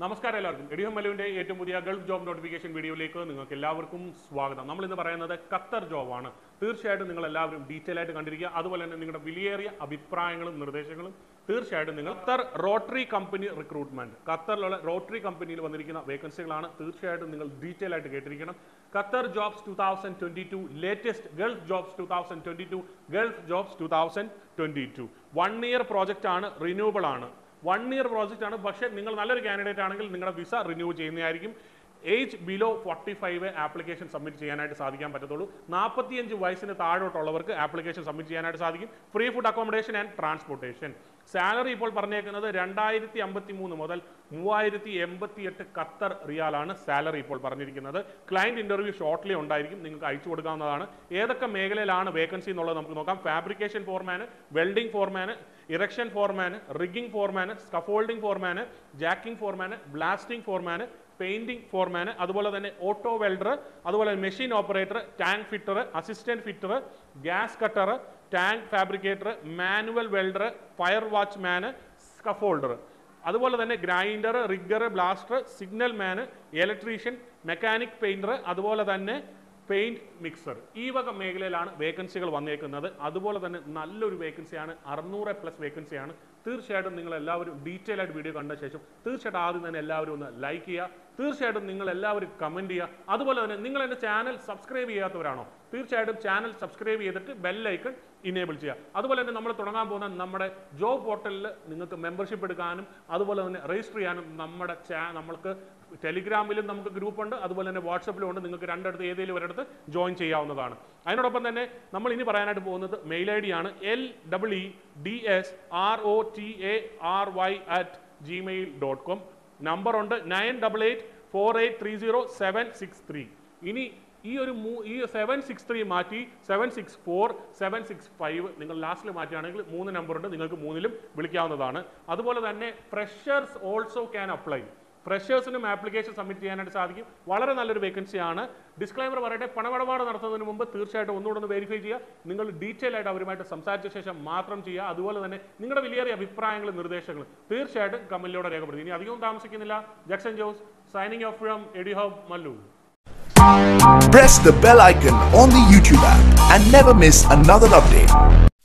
നമസ്കാരം എല്ലാവർക്കും എഡിയം മലുവിന്റെ ഏറ്റവും പുതിയ ഗൾഫ് ജോബ് നോട്ടിഫിക്കേഷൻ വീഡിയോയിലേക്ക് നിങ്ങൾക്ക് എല്ലാവർക്കും സ്വാഗതം നമ്മൾ ഇന്ന് പറയുന്നത് ഖത്തർ ജോബാണ് തീർച്ചയായിട്ടും നിങ്ങൾ എല്ലാവരും ഡീറ്റെയിൽ ആയിട്ട് കണ്ടിരിക്കുക അതുപോലെ തന്നെ നിങ്ങളുടെ വിലയേറിയ അഭിപ്രായങ്ങളും നിർദ്ദേശങ്ങളും തീർച്ചയായിട്ടും നിങ്ങൾ ഖത്തർ റോട്ടറി കമ്പനി റിക്രൂട്ട്മെന്റ് ഖത്തറിലുള്ള റോട്ടറി കമ്പനിയിൽ വന്നിരിക്കുന്ന വേക്കൻസികളാണ് തീർച്ചയായിട്ടും നിങ്ങൾ ഡീറ്റെയിൽ ആയിട്ട് കേട്ടിരിക്കണം Qatar jobs two thousand twenty two latest gulf jobs two thousand twenty two gulf jobs two thousand twenty two one year project ആണ് റിന്യൂവബിൾ ആണ് വൺ ഇയർ പ്രോജക്റ്റ് ആണ് പക്ഷേ നിങ്ങൾ നല്ലൊരു കാൻഡിഡേറ്റ് ആണെങ്കിൽ നിങ്ങളുടെ വിസ റിന്യൂ ചെയ്യുന്നതായിരിക്കും age below forty five application submit ചെയ്യാനായിട്ട് സാധിക്കാൻ പറ്റത്തുള്ളൂ നാൽപ്പത്തിയഞ്ച് വയസ്സിന് താഴോട്ടുള്ളവർക്ക് ആപ്ലിക്കേഷൻ സബ്മിറ്റ് ചെയ്യാനായിട്ട് സാധിക്കും free food accommodation and transportation salary ഇപ്പോൾ പറഞ്ഞേക്കുന്നത് രണ്ടായിരത്തി അമ്പത്തി മൂന്ന് മുതൽ മൂവായിരത്തി എൺപത്തി എട്ട് ഖത്തർ റിയാലാണ് സാലറി ഇപ്പോൾ പറഞ്ഞിരിക്കുന്നത് ക്ലയൻറ്റ് ഇൻ്റർവ്യൂ ഷോർട്ട്ലി ഉണ്ടായിരിക്കും നിങ്ങൾക്ക് അയച്ചു കൊടുക്കാവുന്നതാണ് ഏതൊക്കെ മേഖലയിലാണ് വേക്കൻസി എന്നുള്ളത് നമുക്ക് നോക്കാം fabrication foreman welding foreman erection foreman rigging foreman scaffolding foreman jacking foreman blasting foreman painting foreman അതുപോലെ തന്നെ ഓട്ടോ വെൽഡർ അതുപോലെ machine operator tank fitter assistant fitter gas cutter tank fabricator manual welder fire watchman scaffolder അതുപോലെ തന്നെ grinder rigger blaster signal man electrician mechanic painter അതുപോലെ തന്നെ paint mixer ഈ വക മേഖലയിലാണ് വേക്കൻസികൾ വന്നേക്കുന്നത് അതുപോലെ തന്നെ നല്ലൊരു വേക്കൻസിയാണ് അറുന്നൂറ് പ്ലസ് വേക്കൻസിയാണ് തീർച്ചയായിട്ടും നിങ്ങൾ എല്ലാവരും ഡീറ്റെയിൽ ആയിട്ട് വീഡിയോ കണ്ട ശേഷം തീർച്ചയായിട്ടും ആദ്യം തന്നെ എല്ലാവരും ഒന്ന് ലൈക്ക് ചെയ്യുക തീർച്ചയായിട്ടും നിങ്ങൾ എല്ലാവരും കമൻറ്റ് ചെയ്യുക അതുപോലെ തന്നെ നിങ്ങൾ എൻ്റെ ചാനൽ സബ്സ്ക്രൈബ് ചെയ്യാത്തവരാണോ തീർച്ചയായിട്ടും ചാനൽ സബ്സ്ക്രൈബ് ചെയ്തിട്ട് ബെല്ലൈക്കൺ ഇനേബിൾ ചെയ്യുക അതുപോലെ തന്നെ നമ്മൾ തുടങ്ങാൻ പോകുന്ന നമ്മുടെ ജോബ് പോർട്ടലിൽ നിങ്ങൾക്ക് മെമ്പർഷിപ്പ് എടുക്കാനും അതുപോലെ തന്നെ രജിസ്റ്റർ ചെയ്യാനും നമ്മുടെ ചാ നമ്മൾക്ക് ടെലിഗ്രാമിലും നമുക്ക് ഗ്രൂപ്പ് ഉണ്ട് അതുപോലെ തന്നെ വാട്സപ്പിലും ഉണ്ട് നിങ്ങൾക്ക് രണ്ടിടത്ത് ഏതെങ്കിലും ഒരിടത്ത് ജോയിൻ ചെയ്യാവുന്നതാണ് അതിനോടൊപ്പം തന്നെ നമ്മൾ ഇനി പറയാനായിട്ട് പോകുന്നത് മെയിൽ ഐ ഡി ആണ് L double E D S R O T A R Y at Gmail dot com number ഉണ്ട് nine double eight four eight three zero seven six three ഇനി ഈ ഒരു മൂ ഈ സെവൻ സിക്സ് ത്രീ മാറ്റി seven six four seven six five നിങ്ങൾ ലാസ്റ്റിൽ മാറ്റുകയാണെങ്കിൽ മൂന്ന് നമ്പർ ഉണ്ട് നിങ്ങൾക്ക് മൂന്നിലും വിളിക്കാവുന്നതാണ് അതുപോലെ തന്നെ ഫ്രഷേഴ്സ് ഓൾസോ ക്യാൻ അപ്ലൈ ഫ്രഷേഴ്സിനും ആപ്ലിക്കേഷൻ സബ്മിറ്റ് ചെയ്യാനായിട്ട് സാധിക്കും വളരെ നല്ലൊരു വേക്കൻസിയാണ് ഡിസ്ക്ലൈമർ പറയട്ടെ പണമിടപാട് നടത്തുന്നതിന് മുമ്പ് തീർച്ചയായിട്ടും ഒന്നുകൂടെ ഒന്ന് വെരിഫൈ ചെയ്യുക നിങ്ങൾ ഡീറ്റെയിൽ ആയിട്ട് അവരുമായിട്ട് സംസാരിച്ച ശേഷം മാത്രം ചെയ്യുക അതുപോലെ തന്നെ നിങ്ങളുടെ വിലയേറിയ അഭിപ്രായങ്ങളും നിർദ്ദേശങ്ങളും തീർച്ചയായിട്ടും കമന്റിലൂടെ രേഖപ്പെടുത്തി ഇനി അധികം താമസിക്കുന്നില്ല Jackson Jose signing off from എഡി ഹോബ് മല്ലു Press the bell icon on the YouTube app and never miss another update.